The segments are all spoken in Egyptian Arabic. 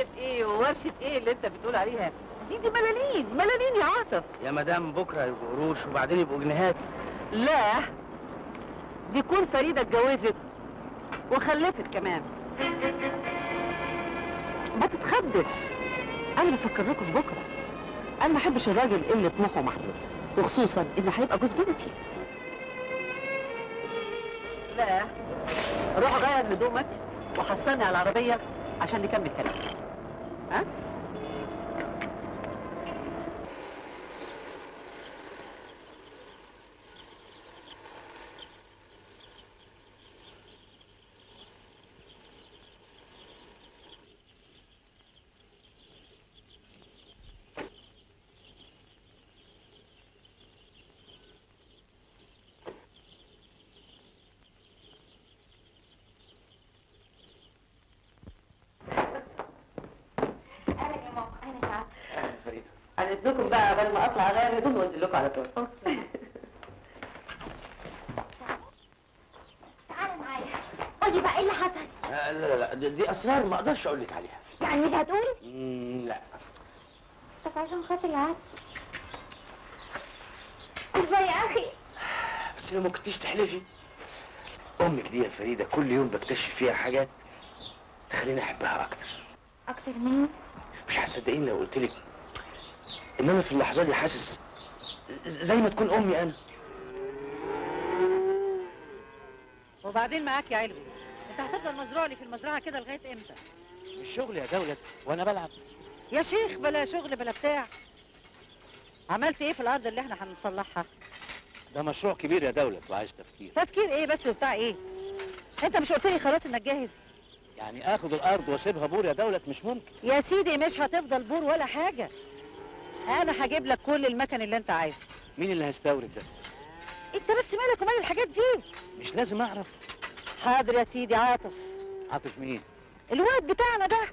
مكتبة ايه وورشة ايه اللي انت بتقول عليها دي دي ملالين ملالين يا عاطف يا مدام بكره يبقوا قروش وبعدين يبقوا جنيهات لا دي كون فريدة اتجوزت وخلفت كمان ما تتخدش انا بفكر لكم في بكره انا ما احبش الراجل اللي طموحه محدود وخصوصا انه هيبقى جوز بنتي لا روح غير هدومك وحصلني على العربيه عشان نكمل كلام ها اهلا يا ماما اهلا يا عم فريده انا اذنكم بقى قبل ما اطلع غير هدوم وانزل لكم على طول اوكي تعالى معايا قولي بقى ايه اللي حصل آه، لا لا لا دي, دي اسرار ما اقدرش اقول لك عليها يعني مش هتقولي مم، لا بس عشان خاطر يا عم ازاي يا اخي بس لو ما كنتيش تحلفي امك دي يا فريده كل يوم بكتشف فيها حاجات تخليني احبها اكتر اكتر مني مش هتصدقيني لو قلت لك ان انا في اللحظه دي حاسس زي ما تكون امي انا وبعدين معاك يا علوي انت هتفضل مزروع لي في المزرعه كده لغايه امتى مش شغل يا دولت وانا بلعب يا شيخ بلا شغل بلا بتاع عملت ايه في الارض اللي احنا هنصلحها ده مشروع كبير يا دولت وعايز تفكير تفكير ايه بس وبتاع ايه انت مش قلت لي خلاص انك جاهز يعني اخد الارض واسيبها بور يا دولت مش ممكن يا سيدي مش هتفضل بور ولا حاجه انا هجيب لك كل المكن اللي انت عايزه مين اللي هيستورد ده انت بس مالك ومال الحاجات دي مش لازم اعرف حاضر يا سيدي عاطف عاطف مين الواد بتاعنا ده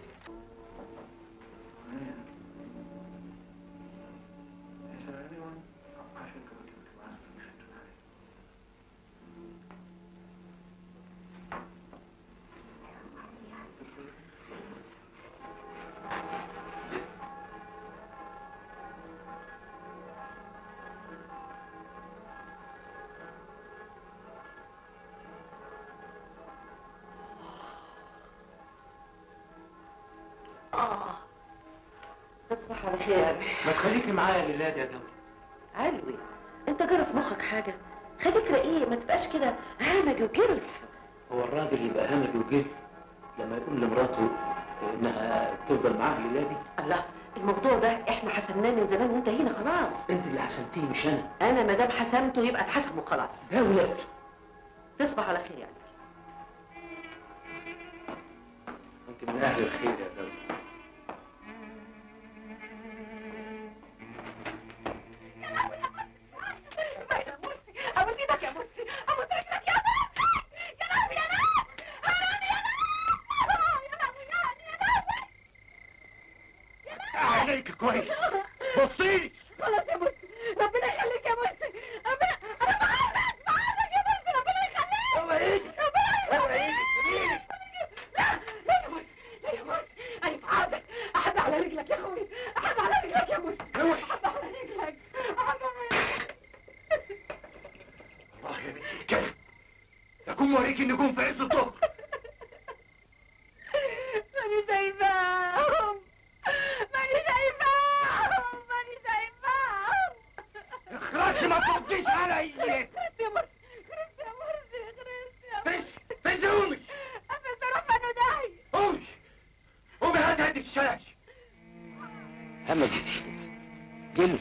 اه تصبح على خير ما تخليكي معايا لله يا دولت علوي انت جرى في مخك حاجه خليك رقيق ما تبقاش كده همج وكرف هو الراجل يبقى همج وجد لما يقول لمراته انها تفضل معاه لله دي الله الموضوع ده احنا حسمناه من زمان وانتهينا خلاص انت اللي حسنتيه مش انا انا ما دام حسمته يبقى اتحسب وخلاص دولت تصبح على خير يعني انت من اهل الخير يا دولت ابوس ايدك يا مرسي ابوس رجلك يا مرسي يا لهوي يا ناس حرامي يا ناس يا لهوي يا لهوي عليك كويس بصي خلاص يا مرسي ربنا يخليك يا مرسي ربنا انا بعرفك بعرفك يا مرسي ربنا يخليك هو ايه هو ايه لا لا يا مرسي لا يا مرسي انا في عهدك احب على رجلك يا اخوي احب على رجلك يا مرسي احب على رجلك احب على رجلك الله يا بنتي الكلب اكون موريك النجوم في عز الظهر ماني شايفاهم ماني شايفاهم ماني شايفاهم اخرسي ما ترديش عليا خرس يا مرسي خرس يا مرسي خرس يا مرسي فين فين امي بس اروح انه داعي امي امي هات هدي الشاش همج جلف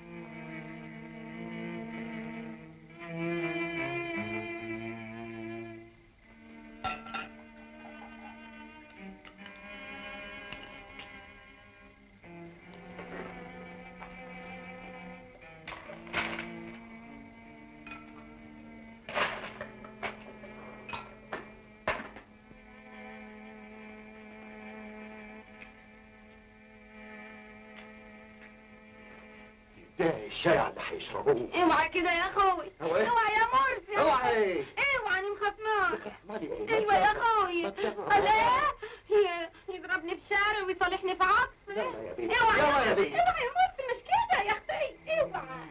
ده الشارع اللي هيشربوه اوعى كده يا اخوي هو إيه؟ اوعى يا مرسي اوعى ايه اوعى انا مخصماك مالي ايه ايوه يا اخوي ما تشرب. الله ي- يضربني بشعري ويصالحني اللي في عطفي يلا يا بيه اوعى يلا يا بيه اوعى يا مرسي مش كده يا اختي اوعى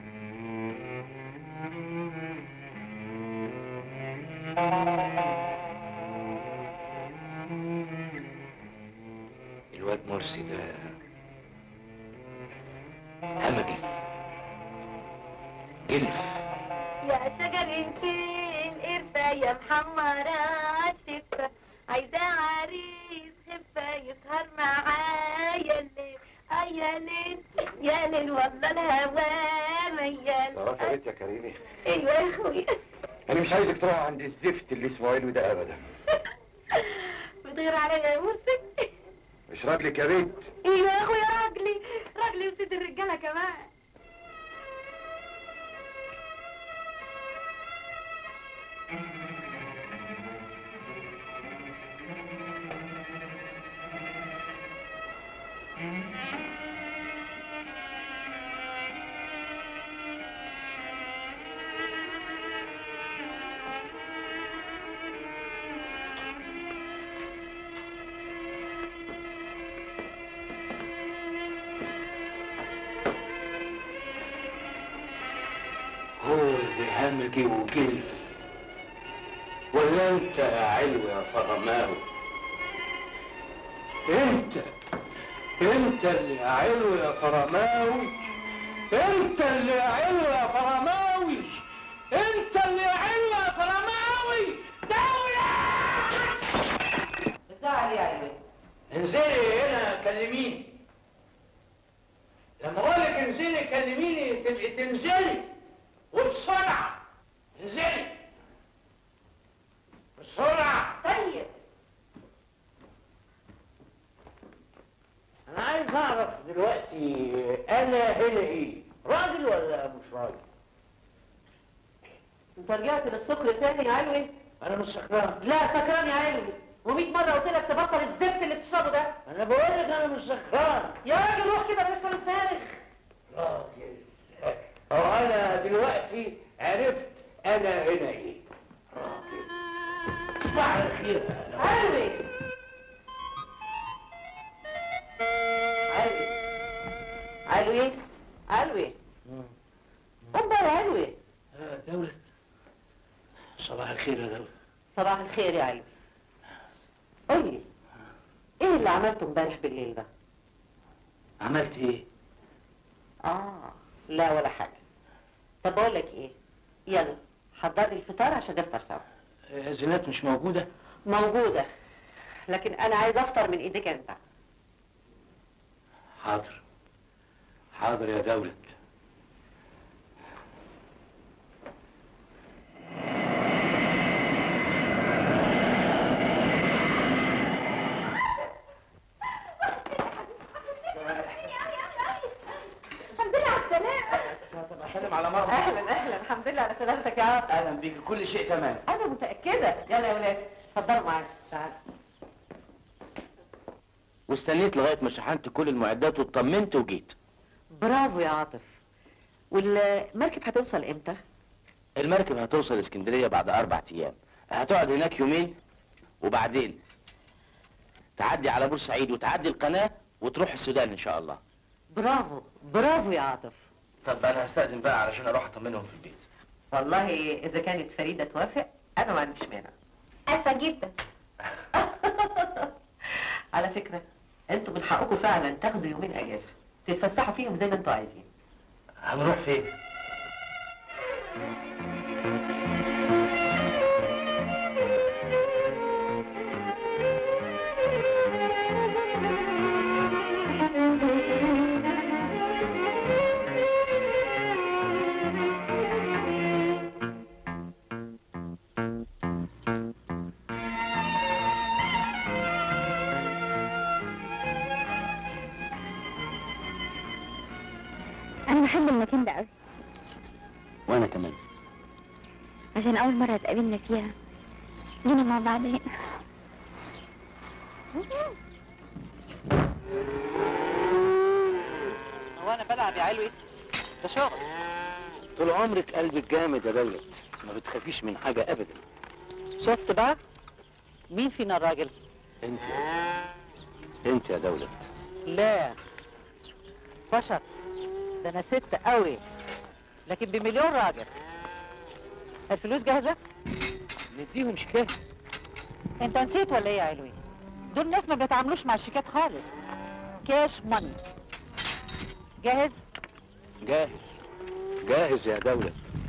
الواد مرسي ده همجي جلف يا شجر القرفة يا محمرة الشفة عايزة عريس خفة يسهر معايا الليل آه يا ليل يا ليل والله الهوا ميال خلاص يا بنت يا كريمي ايوه يا اخوي انا مش عايزك تروح عند الزفت اللي اسمه علوي ده ابدا بتغير عليا يا مرسي مش راجلك يا بنت ايوه يا اخويا راجلي راجلي وسيد الرجاله كمان هو اللي همجي وجلف ولا انت يا علو يا فرماوي انت انت اللي يا علو يا فرماوي انت اللي يا علو يا فرماوي انت اللي يا علو يا فرماوي دولة بتزعل ايه يا علوي انزلي هنا كلميني لما اقول لك انزلي كلميني تبقي تنزلي وبسرعه انزلي بسرعه طيب انا عايز اعرف دلوقتي انا هنا ايه راجل ولا مش راجل انت رجعت للسكر تاني يا علوي انا مش سكران لا سكران يا علوي ومئة مرة قلت لك تبطل الزفت اللي بتشربه ده انا بقول لك انا مش سكران يا راجل روح كده بلاش كلام فارغ راجل أو أنا دلوقتي عرفت أنا هنا إيه راجل صباح الخير علوي علوي علوي علوي قوم بقى يا علوي آه، دولة صباح الخير يا دولة صباح الخير يا علوي قول لي ايه اللي عملته امبارح بالليل ده عملت إيه؟ اه لا ولا حاجه طب بقول لك ايه يلا حضر لي الفطار عشان نفطر سوا آه، زينات مش موجودة؟ موجوده لكن انا عايز افطر من ايديك انت حاضر حاضر يا دولة الحمد لله على السلامة سلم على مرة اهلا اهلا الحمد لله على سلامتك يا عم أهلا بيك كل شيء تمام انا متاكده يلا يا ولاد اتفضلوا معايا تعال واستنيت لغاية ما شحنت كل المعدات واطمنت وجيت برافو يا عاطف والمركب هتوصل امتى المركب هتوصل اسكندرية بعد أربع أيام هتقعد هناك يومين وبعدين تعدي على بورسعيد وتعدي القناة وتروح السودان إن شاء الله برافو برافو يا عاطف طب أنا هستأذن بقى علشان أروح أطمنهم في البيت والله اذا كانت فريده توافق انا ما عنديش مانع اسفة جدا على فكره انتوا من حقكم فعلا تاخدوا يومين اجازه تتفسحوا فيهم زي ما انتوا عايزين هنروح فين؟ انا بحب المكان ده قوي وأنا كمان عشان اول مره اتقابلنا فيها جينا مع بعض هنا هو انا بلعب يا علوي ده شغل طول عمرك قلبك جامد يا دولة ما بتخافيش من حاجة أبدا شفت بقى مين فينا الراجل أنت أنت يا دولة لا بشر ده انا ست قوي لكن بمليون راجل الفلوس جاهزه نديهم شيكات انت نسيت ولا ايه يا علوي دول ناس ما بيتعاملوش مع الشيكات خالص كاش ماني جاهز جاهز جاهز يا دولة